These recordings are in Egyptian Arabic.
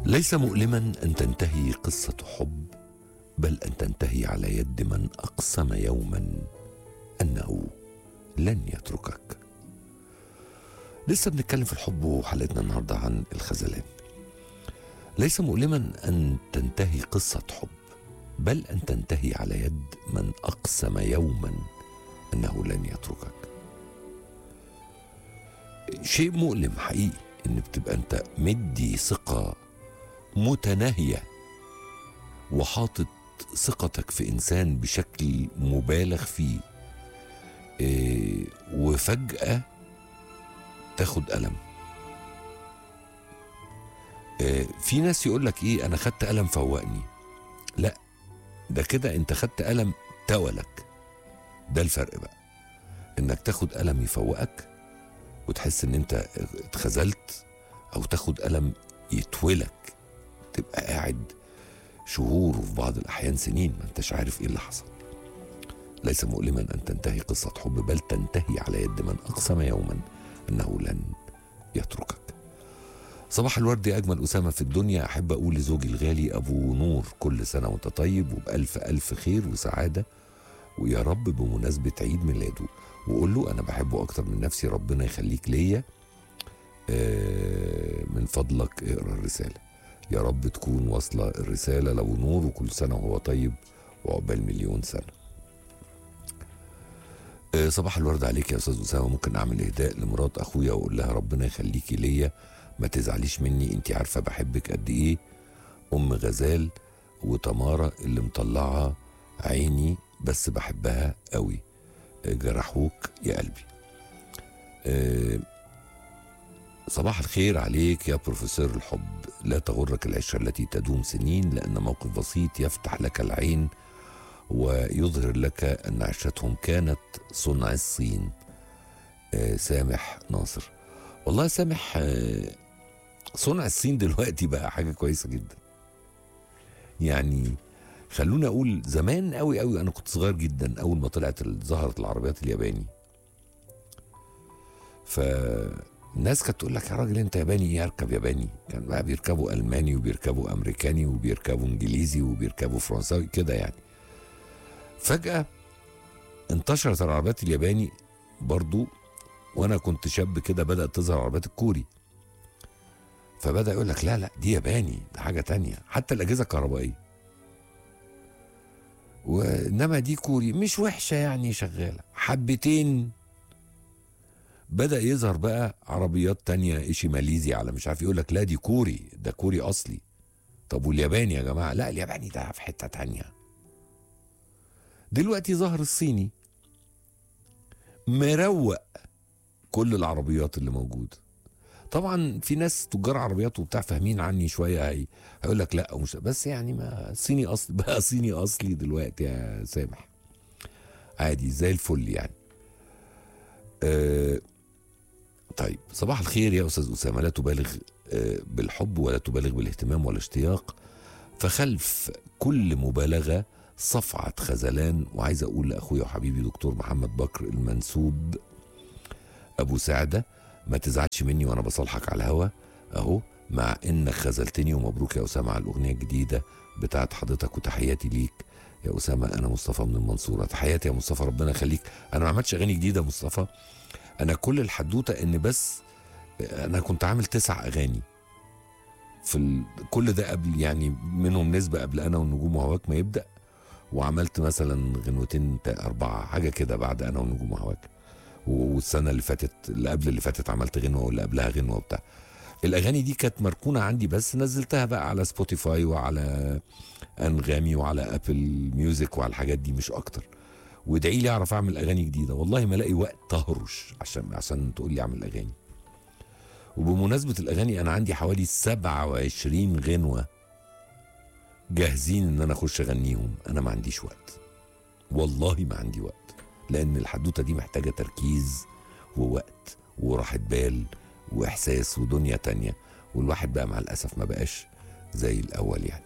ليس مؤلما ان تنتهي قصه حب بل ان تنتهي على يد من اقسم يوما انه لن يتركك لسه بنتكلم في الحب وحلقتنا النهارده عن الخذلان ليس مؤلما ان تنتهي قصه حب بل ان تنتهي على يد من اقسم يوما انه لن يتركك شيء مؤلم حقيقي ان بتبقى انت مدي ثقه متناهيه وحاطط ثقتك في انسان بشكل مبالغ فيه إيه وفجاه تاخد الم إيه في ناس يقول لك ايه انا خدت الم فوقني لا ده كده انت خدت الم تولك ده الفرق بقى انك تاخد الم يفوقك وتحس ان انت اتخذلت او تاخد الم يتولك تبقى قاعد شهور وفي بعض الاحيان سنين ما انتش عارف ايه اللي حصل ليس مؤلما ان تنتهي قصه حب بل تنتهي على يد من اقسم يوما انه لن يتركك صباح الورد يا اجمل اسامه في الدنيا احب اقول لزوجي الغالي ابو نور كل سنه وانت طيب وبالف الف خير وسعاده ويا رب بمناسبه عيد ميلاده وقول له انا بحبه اكتر من نفسي ربنا يخليك ليا آه، من فضلك اقرا الرساله يا رب تكون واصله الرساله لو نور وكل سنه وهو طيب وعقبال مليون سنه آه، صباح الورد عليك يا استاذ اسامه ممكن اعمل اهداء لمرات اخويا واقول لها ربنا يخليكي ليا ما تزعليش مني انت عارفه بحبك قد ايه ام غزال وتمارا اللي مطلعه عيني بس بحبها قوي آه، جرحوك يا قلبي آه، صباح الخير عليك يا بروفيسور الحب لا تغرك العشرة التي تدوم سنين لأن موقف بسيط يفتح لك العين ويظهر لك أن عشرتهم كانت صنع الصين آه، سامح ناصر والله يا سامح آه، صنع الصين دلوقتي بقى حاجة كويسة جدا يعني خلونا اقول زمان قوي قوي انا كنت صغير جدا اول ما طلعت ظهرت العربيات الياباني فالناس كانت تقول لك يا راجل انت ياباني ايه اركب ياباني كان بقى بيركبوا الماني وبيركبوا امريكاني وبيركبوا انجليزي وبيركبوا فرنساوي كده يعني فجاه انتشرت العربيات الياباني برضو وانا كنت شاب كده بدات تظهر العربيات الكوري فبدا يقول لك لا لا دي ياباني ده حاجه تانية حتى الاجهزه الكهربائيه وانما دي كوري مش وحشه يعني شغاله حبتين بدا يظهر بقى عربيات تانية اشي ماليزي على مش عارف يقول لك لا دي كوري ده كوري اصلي طب والياباني يا جماعه لا الياباني ده في حته تانية دلوقتي ظهر الصيني مروق كل العربيات اللي موجوده طبعا في ناس تجار عربيات وبتاع فاهمين عني شويه هي هيقول لك لا ومش بس يعني ما صيني اصلي بقى صيني اصلي دلوقتي يا سامح عادي زي الفل يعني أه طيب صباح الخير يا استاذ اسامه لا تبالغ أه بالحب ولا تبالغ بالاهتمام والاشتياق فخلف كل مبالغه صفعه خذلان وعايز اقول لاخويا وحبيبي دكتور محمد بكر المنسوب ابو سعده ما تزعلش مني وانا بصالحك على الهوا اهو مع انك خذلتني ومبروك يا اسامه على الاغنيه الجديده بتاعت حضرتك وتحياتي ليك يا اسامه انا مصطفى من المنصوره تحياتي يا مصطفى ربنا يخليك انا ما عملتش اغاني جديده يا مصطفى انا كل الحدوته ان بس انا كنت عامل تسع اغاني في ال... كل ده قبل يعني منهم نسبه قبل انا والنجوم وهواك ما يبدا وعملت مثلا غنوتين تا- اربعه حاجه كده بعد انا والنجوم وهواك والسنه اللي فاتت اللي قبل اللي فاتت عملت غنوه واللي قبلها غنوه وبتاع الاغاني دي كانت مركونه عندي بس نزلتها بقى على سبوتيفاي وعلى انغامي وعلى ابل ميوزك وعلى الحاجات دي مش اكتر وادعي لي اعرف اعمل اغاني جديده والله ما الاقي وقت تهرش عشان عشان تقول لي اعمل اغاني وبمناسبه الاغاني انا عندي حوالي 27 غنوه جاهزين ان انا اخش اغنيهم انا ما عنديش وقت والله ما عندي وقت لان الحدوته دي محتاجه تركيز ووقت وراحه بال واحساس ودنيا تانية والواحد بقى مع الاسف ما بقاش زي الاول يعني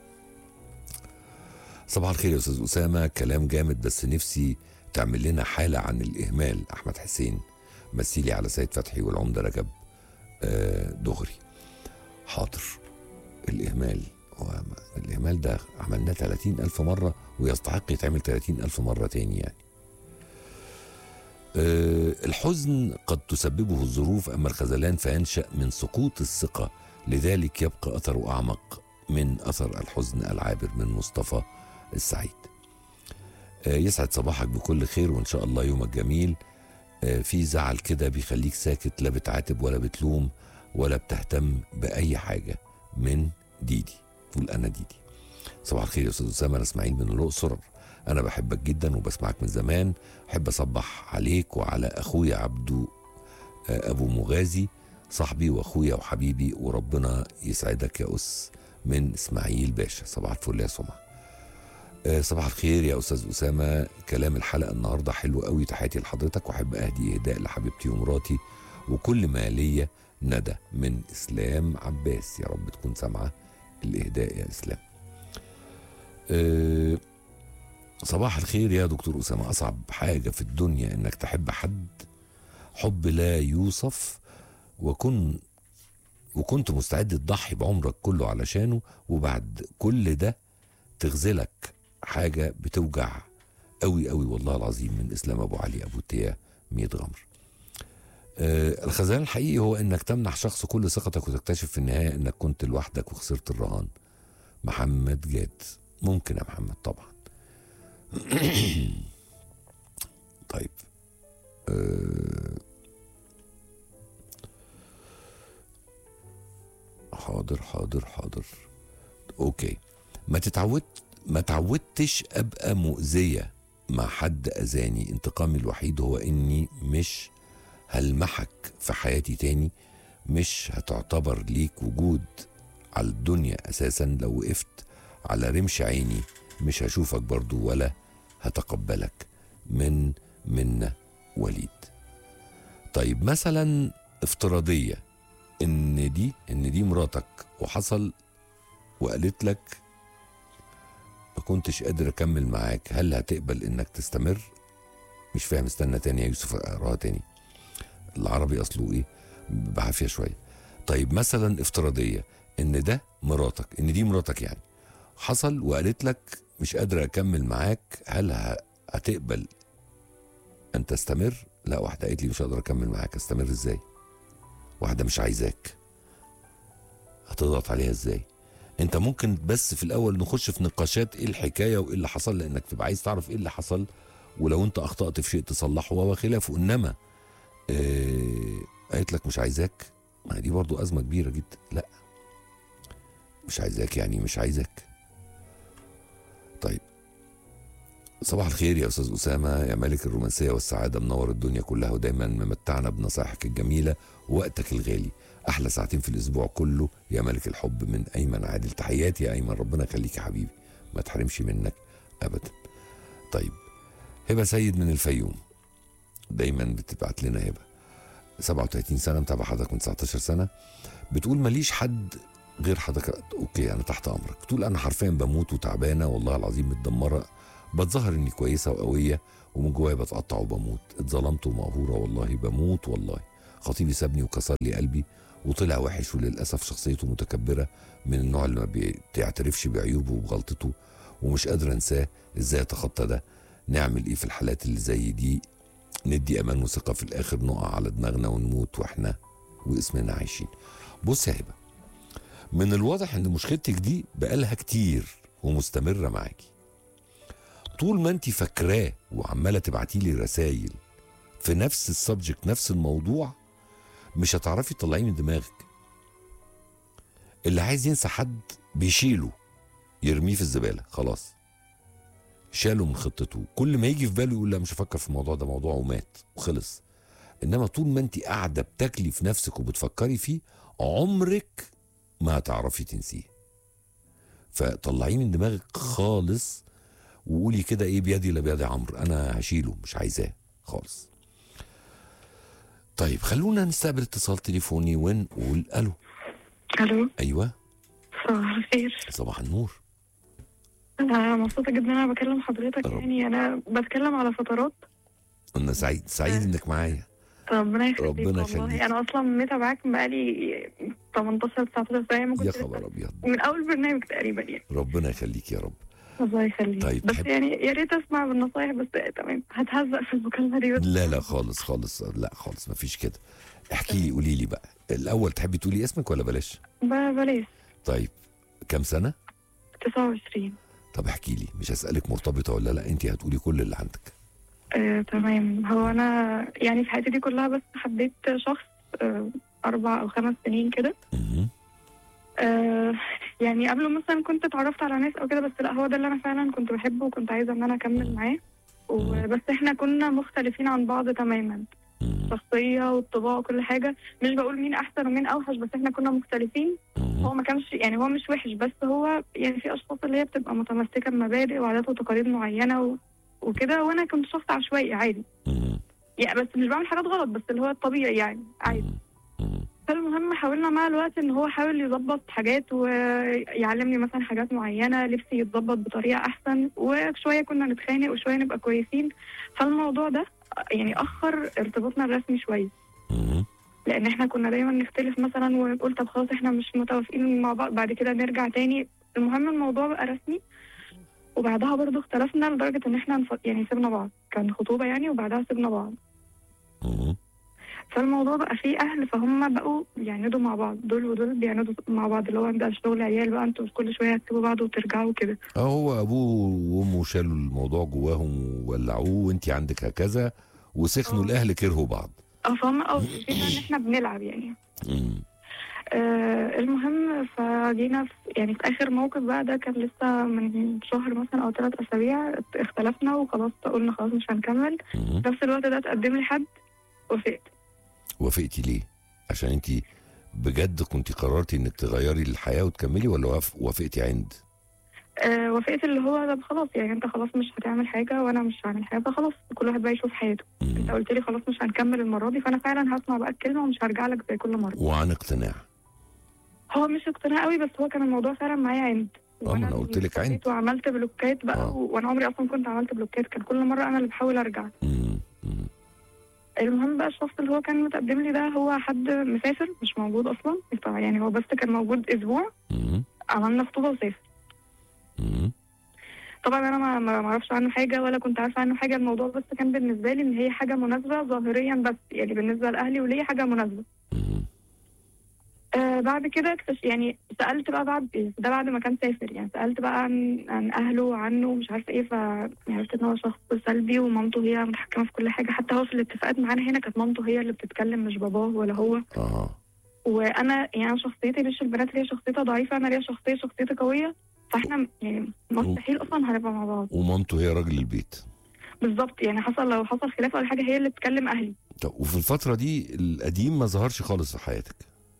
صباح الخير يا استاذ اسامه كلام جامد بس نفسي تعمل لنا حاله عن الاهمال احمد حسين مثيلي على سيد فتحي والعمده رجب آه، دغري حاضر الإهمال هو الإهمال ده عملناه 30 ألف مرة ويستحق يتعمل 30 ألف مرة تاني يعني أه الحزن قد تسببه الظروف أما الخذلان فينشأ من سقوط الثقة لذلك يبقى أثره أعمق من أثر الحزن العابر من مصطفى السعيد أه يسعد صباحك بكل خير وإن شاء الله يومك جميل أه في زعل كده بيخليك ساكت لا بتعاتب ولا بتلوم ولا بتهتم بأي حاجة من ديدي تقول أنا ديدي صباح الخير يا أستاذ أسامة أنا إسماعيل من الأقصر أنا بحبك جدا وبسمعك من زمان أحب أصبح عليك وعلى أخويا عبدو أبو مغازي صاحبي وأخويا وحبيبي وربنا يسعدك يا أس من إسماعيل باشا صباح الفل يا سمعة صباح الخير يا أستاذ أسامة كلام الحلقة النهاردة حلو قوي تحياتي لحضرتك وأحب أهدي إهداء لحبيبتي ومراتي وكل ما ليا ندى من اسلام عباس يا رب تكون سامعه الاهداء يا اسلام أه صباح الخير يا دكتور اسامه اصعب حاجه في الدنيا انك تحب حد حب لا يوصف وكن وكنت مستعد تضحي بعمرك كله علشانه وبعد كل ده تغزلك حاجه بتوجع قوي قوي والله العظيم من اسلام ابو علي ابو تيا ميت غمر آه الخذلان الحقيقي هو انك تمنح شخص كل ثقتك وتكتشف في النهايه انك كنت لوحدك وخسرت الرهان محمد جاد ممكن يا محمد طبعا طيب آه حاضر حاضر حاضر اوكي ما تتعود ما تعودتش ابقى مؤذيه مع حد اذاني انتقامي الوحيد هو اني مش هلمحك في حياتي تاني مش هتعتبر ليك وجود على الدنيا اساسا لو وقفت على رمش عيني مش هشوفك برضو ولا هتقبلك من منا وليد طيب مثلا افتراضيه ان دي ان دي مراتك وحصل وقالت لك ما كنتش قادر اكمل معاك هل هتقبل انك تستمر مش فاهم استنى تاني يا يوسف اقراها تاني العربي اصله ايه بعافيه شويه طيب مثلا افتراضيه ان ده مراتك ان دي مراتك يعني حصل وقالت لك مش قادره اكمل معاك هل هتقبل ان تستمر لا واحده قالت لي مش قادره اكمل معاك استمر ازاي واحده مش عايزاك هتضغط عليها ازاي انت ممكن بس في الاول نخش في نقاشات ايه الحكايه وايه اللي حصل لانك تبقى عايز تعرف ايه اللي حصل ولو انت اخطات في شيء تصلحه وخلافه انما آه قالت لك مش عايزاك ما دي برضو ازمه كبيره جدا لا مش عايزاك يعني مش عايزاك طيب صباح الخير يا استاذ اسامه يا ملك الرومانسيه والسعاده منور الدنيا كلها ودايما ممتعنا بنصائحك الجميله ووقتك الغالي احلى ساعتين في الاسبوع كله يا ملك الحب من ايمن عادل تحياتي يا ايمن ربنا يخليك يا حبيبي ما تحرمش منك ابدا طيب هبه سيد من الفيوم دايما بتبعت لنا هبه 37 سنه متابعه حضرتك من 19 سنه بتقول ماليش حد غير حضرتك اوكي انا تحت امرك بتقول انا حرفيا بموت وتعبانه والله العظيم متدمره بتظاهر اني كويسه وقويه ومن جوايا بتقطع وبموت اتظلمت ومقهوره والله بموت والله خطيبي سابني وكسر لي قلبي وطلع وحش وللاسف شخصيته متكبره من النوع اللي ما بيعترفش بعيوبه وبغلطته ومش قادر انساه ازاي اتخطى ده نعمل ايه في الحالات اللي زي دي ندي امان وثقه في الاخر نقع على دماغنا ونموت واحنا واسمنا عايشين بص يا هبه من الواضح ان مشكلتك دي بقالها كتير ومستمره معاكي طول ما انت فاكراه وعماله تبعتي لي رسايل في نفس السبجكت نفس الموضوع مش هتعرفي تطلعيه من دماغك اللي عايز ينسى حد بيشيله يرميه في الزباله خلاص شاله من خطته كل ما يجي في باله يقول لا مش هفكر في الموضوع ده موضوع ومات وخلص انما طول ما انت قاعده بتاكلي في نفسك وبتفكري فيه عمرك ما هتعرفي تنسيه فطلعيه من دماغك خالص وقولي كده ايه بيدي لا بيد عمرو انا هشيله مش عايزاه خالص طيب خلونا نستقبل اتصال تليفوني ونقول الو الو ايوه صباح الخير صباح النور انا مبسوطه جدا انا بكلم حضرتك رب. يعني انا بتكلم على فترات انا سعيد سعيد انك معايا ربنا يخليك ربنا والله يخليك. انا اصلا متابعاك بقالي 18 19 سنه ما يا كنت خبر ابيض من اول برنامج تقريبا يعني ربنا يخليك يا رب الله يخليك طيب، بس تحب- يعني يا ريت اسمع بالنصايح بس تمام هتهزق في المكالمه دي بس لا لا خالص خالص لا خالص مفيش كده احكي لي قولي لي بقى الاول تحبي تقولي اسمك ولا بلاش ب- بلاش طيب كم سنه 29 طب احكي لي مش هسالك مرتبطه ولا لا انت هتقولي كل اللي عندك آه، تمام هو انا يعني في حياتي دي كلها بس حبيت شخص آه، اربع او خمس سنين كده مهم. آه، يعني قبله مثلا كنت اتعرفت على ناس او كده بس لا هو ده اللي انا فعلا كنت بحبه وكنت عايزه ان انا اكمل معاه وبس احنا كنا مختلفين عن بعض تماما مهم. شخصيه والطباع وكل حاجه مش بقول مين احسن ومين اوحش بس احنا كنا مختلفين هو مهم. ما كانش يعني هو مش وحش بس هو يعني في اشخاص اللي هي بتبقى متمسكه بمبادئ وعادات وتقاليد معينه و... وكده وانا كنت شخص عشوائي عادي مهم. يعني بس مش بعمل حاجات غلط بس اللي هو الطبيعي يعني عادي مهم. فالمهم حاولنا مع الوقت ان هو حاول يظبط حاجات ويعلمني مثلا حاجات معينه لبسي يتظبط بطريقه احسن وشويه كنا نتخانق وشويه نبقى كويسين فالموضوع ده يعني اخر ارتباطنا الرسمي شويه مهم. لان احنا كنا دايما نختلف مثلا ونقول طب خلاص احنا مش متوافقين مع بعض بعد كده نرجع تاني المهم الموضوع بقى رسمي وبعدها برضو اختلفنا لدرجه ان احنا نف... يعني سيبنا بعض كان خطوبه يعني وبعدها سيبنا بعض مهم. فالموضوع بقى فيه اهل فهم بقوا بيعندوا مع بعض دول ودول بيعندوا مع بعض اللي هو ده شغل عيال بقى انتوا كل شويه هتسيبوا بعض وترجعوا كده اه هو ابوه وامه شالوا الموضوع جواهم وولعوه وانت عندك هكذا وسخنوا آه. الاهل كرهوا بعض اه فهم اه شايفين ان احنا بنلعب يعني مم. آه المهم فجينا في يعني في اخر موقف بقى ده كان لسه من شهر مثلا او ثلاث اسابيع اختلفنا وخلاص قلنا خلاص مش هنكمل مم. في نفس الوقت ده اتقدم لي حد وافقت وافقتي ليه عشان انت بجد كنت قررتي انك تغيري الحياه وتكملي ولا وافق- وافقتي عند آه وافقت اللي هو طب خلاص يعني انت خلاص مش هتعمل حاجه وانا مش هعمل حاجه فخلاص كل واحد بقى يشوف حياته انت مم. قلت لي خلاص مش هنكمل المره دي فانا فعلا هسمع بقى الكلمه ومش هرجع لك زي كل مره وعن اقتناع هو مش اقتناع قوي بس هو كان الموضوع فعلا معايا عند اه ما انا قلت لك عند اتخذيت وعملت بلوكات بقى آه. و... وانا عمري اصلا كنت عملت بلوكات كان كل مره انا اللي بحاول ارجع مم. مم. المهم بقى الشخص اللي هو كان متقدم لي ده هو حد مسافر مش موجود اصلا طبعا يعني هو بس كان موجود اسبوع مم. عملنا خطوبه وسافر مم. طبعا انا ما ما اعرفش عنه حاجه ولا كنت عارفه عنه حاجه الموضوع بس كان بالنسبه لي ان هي حاجه مناسبه ظاهريا بس يعني بالنسبه لاهلي وليا حاجه مناسبه مم. آه بعد كده اكتش يعني سالت بقى بعد ده بعد ما كان سافر يعني سالت بقى عن عن اهله وعنه ومش عارفه ايه فعرفت ان هو شخص سلبي ومامته هي متحكمه في كل حاجه حتى هو في الاتفاقات معانا هنا كانت مامته هي اللي بتتكلم مش باباه ولا هو اه وانا يعني أنا شخصيتي مش البنات اللي هي شخصيتها ضعيفه انا ليا شخصيه شخصيتي قويه فاحنا يعني مستحيل اصلا هنبقى مع بعض ومامته هي راجل البيت بالظبط يعني حصل لو حصل خلاف ولا حاجه هي اللي تكلم اهلي طب وفي الفتره دي القديم ما ظهرش خالص في حياتك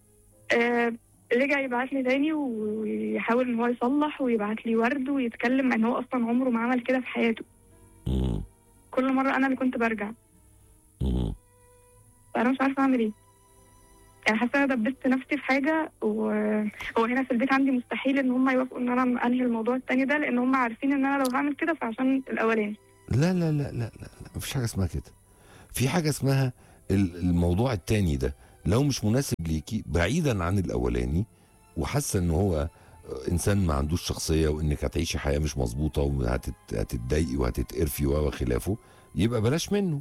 آه رجع يبعت لي تاني ويحاول ان هو يصلح ويبعت لي ورد ويتكلم ان هو اصلا عمره ما عمل كده في حياته مم. كل مره انا اللي كنت برجع مم. فانا مش عارفه اعمل ايه يعني حاسه انا دبست نفسي في حاجه وهو هنا في البيت عندي مستحيل ان هم يوافقوا ان انا انهي الموضوع التاني ده لان هم عارفين ان انا لو هعمل كده فعشان الاولاني لا لا لا لا لا لا مفيش حاجه اسمها كده في حاجه اسمها ال- الموضوع التاني ده لو مش مناسب ليكي بعيدا عن الاولاني وحاسه ان هو انسان ما عندوش شخصيه وانك هتعيشي حياه مش مظبوطه وهتتضايقي وهتتقرفي وخلافه يبقى بلاش منه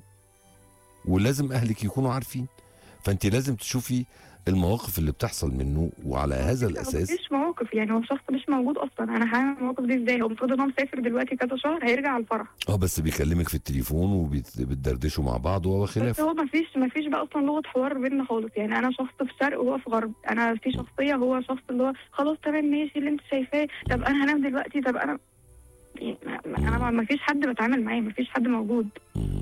ولازم اهلك يكونوا عارفين فانت لازم تشوفي المواقف اللي بتحصل منه وعلى هذا الاساس مفيش مواقف يعني هو شخص مش موجود اصلا انا هعمل المواقف دي ازاي هو المفروض ان هو مسافر دلوقتي كذا شهر هيرجع على الفرح اه بس بيكلمك في التليفون وبتدردشوا مع بعض وهو بس خلاف هو مفيش مفيش بقى اصلا لغه حوار بينا خالص يعني انا شخص في شرق وهو في غرب انا في شخصيه هو شخص اللي هو خلاص تمام ماشي اللي انت شايفاه طب انا هنام دلوقتي طب انا يعني انا ما- مفيش حد بتعامل معاه مفيش حد موجود مم.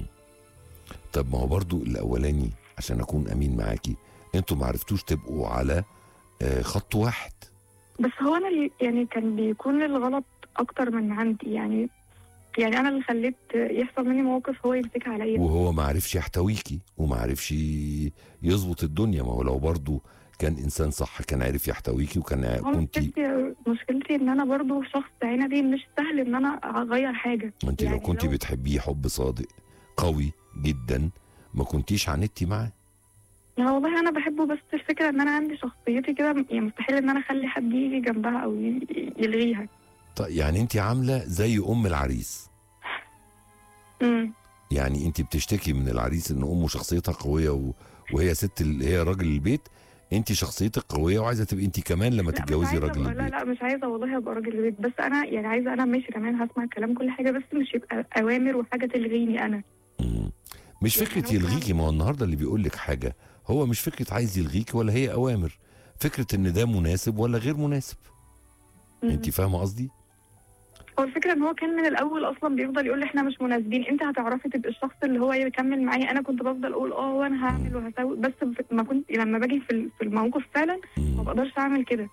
طب ما هو برضو الاولاني عشان اكون امين معاكي انتوا ما عرفتوش تبقوا على آه، خط واحد بس هو انا اللي يعني كان بيكون الغلط اكتر من عندي يعني يعني انا اللي خليت يحصل مني مواقف هو يمسكها عليا وهو ما عرفش يحتويكي وما عرفش يظبط الدنيا ما هو لو برضو كان انسان صح كان عارف يحتويكي وكان هو كنت مشكلتي مشكلتي ان انا برضو شخص عنبي مش سهل ان انا اغير حاجه انت لو يعني كنت لو- بتحبيه حب صادق قوي جدا ما كنتيش عاندتي معاه لا والله انا بحبه بس الفكره ان انا عندي شخصيتي كده يعني مستحيل ان انا اخلي حد يجي جنبها او ي- يلغيها طيب يعني انت عامله زي ام العريس امم يعني انت بتشتكي من العريس ان امه شخصيتها قويه و... وهي ست ال... هي راجل البيت انت شخصيتك قويه وعايزه تبقي انت كمان لما لا مش تتجوزي عايزة راجل أبقى- لا البيت لا مش عايزه والله ابقى راجل البيت بس انا يعني عايزه انا ماشي تمام هسمع كلام كل حاجه بس مش يبقى اوامر وحاجه تلغيني انا مم. مش يعني فكره أنا يلغيكي ما هو النهارده اللي بيقول لك حاجه هو مش فكره عايز يلغيكي ولا هي اوامر فكره ان ده مناسب ولا غير مناسب مم. انت فاهمه قصدي هو الفكره ان هو كان من الاول اصلا بيفضل يقول لي احنا مش مناسبين انت هتعرفي تبقي الشخص اللي هو يكمل معايا انا كنت بفضل اقول اه وانا هعمل وهسوي بس ما كنت لما باجي في ال- في الموقف فعلا ما مم. بقدرش اعمل كده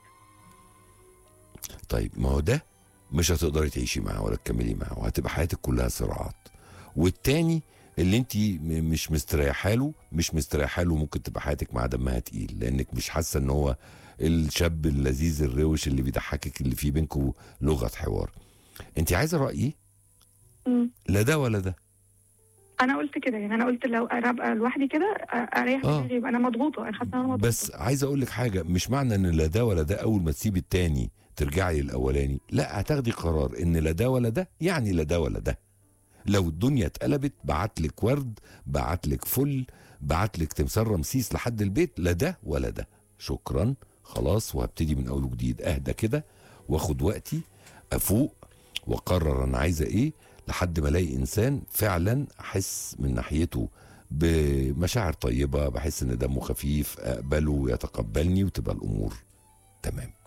طيب ما هو ده مش هتقدري تعيشي معاه ولا تكملي معاه وهتبقى حياتك كلها صراعات والتاني اللي انت م- مش مستريحه له مش مستريحه له ممكن تبقى حياتك معاه دمها تقيل لانك مش حاسه ان هو الشاب اللذيذ الروش اللي بيضحكك اللي فيه بينكم لغه حوار انت عايزه رايي مم. لا ده ولا ده انا قلت كده يعني انا قلت لو انا ابقى لوحدي كده أ- اريح آه. دماغي يبقى انا مضغوطه انا حاسه ان انا مضغوطه بس عايز اقول لك حاجه مش معنى ان لا ده ولا ده اول ما تسيبي التاني ترجعي للاولاني لا هتاخدي قرار ان لا ده ولا ده يعني لا ده ولا ده لو الدنيا اتقلبت بعت لك ورد بعت لك فل بعت لك تمثال رمسيس لحد البيت لا ده ولا ده شكرا خلاص وهبتدي من اول وجديد اهدى كده واخد وقتي افوق واقرر انا عايزه ايه لحد ما الاقي انسان فعلا احس من ناحيته بمشاعر طيبه بحس ان دمه خفيف اقبله ويتقبلني وتبقى الامور تمام